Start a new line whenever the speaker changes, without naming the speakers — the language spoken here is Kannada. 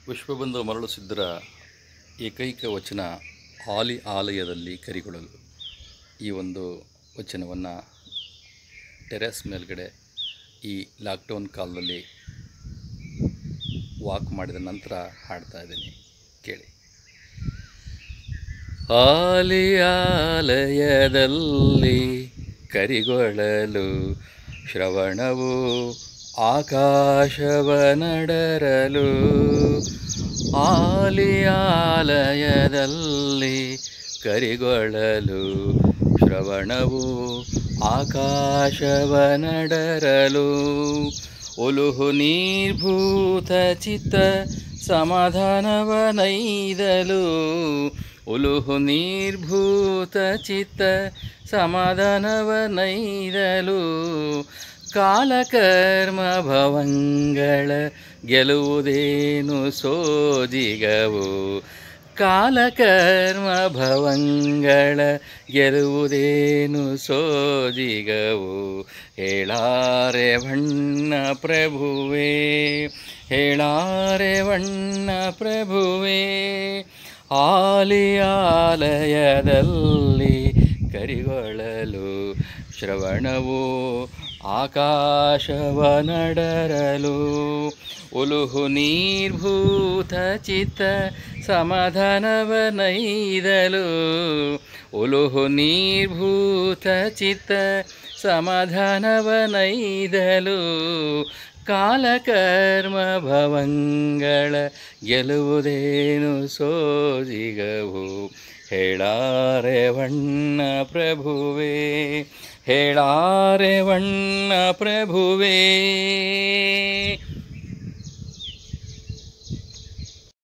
ವಿಶ್ವಬಂಧು ಮರಳು ಸಿದ್ಧರ ಏಕೈಕ ವಚನ ಆಲಿ ಆಲಯದಲ್ಲಿ ಕರಿಗೊಳ್ಳಲು ಈ ಒಂದು ವಚನವನ್ನು ಟೆರೆಸ್ ಮೇಲ್ಗಡೆ ಈ ಲಾಕ್ಡೌನ್ ಕಾಲದಲ್ಲಿ ವಾಕ್ ಮಾಡಿದ ನಂತರ ಹಾಡ್ತಾ ಇದ್ದೀನಿ ಕೇಳಿ ಆಲಿಯಾಲಯದಲ್ಲಿ ಕರಿಗೊಳ್ಳಲು ಶ್ರವಣವು ಆಕಾಶವ ನಡರಲು ಆಲಿಯಾಲಯದಲ್ಲಿ ಕರಿಗೊಳ್ಳಲು ಶ್ರವಣವು ಆಕಾಶವ ನಡರಲು ಒಲುಹು ನೀರ್ಭೂತ ಚಿತ್ತ ಸಮಾಧಾನವ ನೈದಲು ಉಲುಹು ನೀರ್ಭೂತ ಚಿತ್ತ ಸಮಾಧಾನವ ನೈದಲು ಕಾಲಕರ್ಮ ಭವಂಗಳ ಗೆಲುವುದೇನು ಸೋಜಿಗವು ಕಾಲಕರ್ಮ ಭವಂಗಳ ಗೆಲುವುದೇನು ಸೋಜಿಗವು ಹೇಳಾರೆ ಬಣ್ಣ ಪ್ರಭುವೇ ಹೇಳಾರೆ ಬಣ್ಣ ಪ್ರಭುವೇ ಆಲಿಯಾಲಯದಲ್ಲಿ ಕರಿಗೊಳ್ಳಲು ಶ್ರವಣವು ಆಕಾಶವ ನಡರಲು ಉಲುಹು ನೀರ್ಭೂತ ಚಿತ್ತ ಸಮಾಧಾನವ ನೈದಲು ಉಲುಹು ನೀರ್ಭೂತ ಚಿತ್ತ ಸಮಾಧಾನವ ನೈದಲು ಕಾಲಕರ್ಮ ಭವಂಗಳ ಗೆಲುವುದೇನು ಸೋಜಿಗವು ಹೇಳಾರೆ ವಣ್ಣ ಪ್ರಭುವೇ ಹೇಳಾರೆ ವಣ್ಣ ಪ್ರಭುವೇ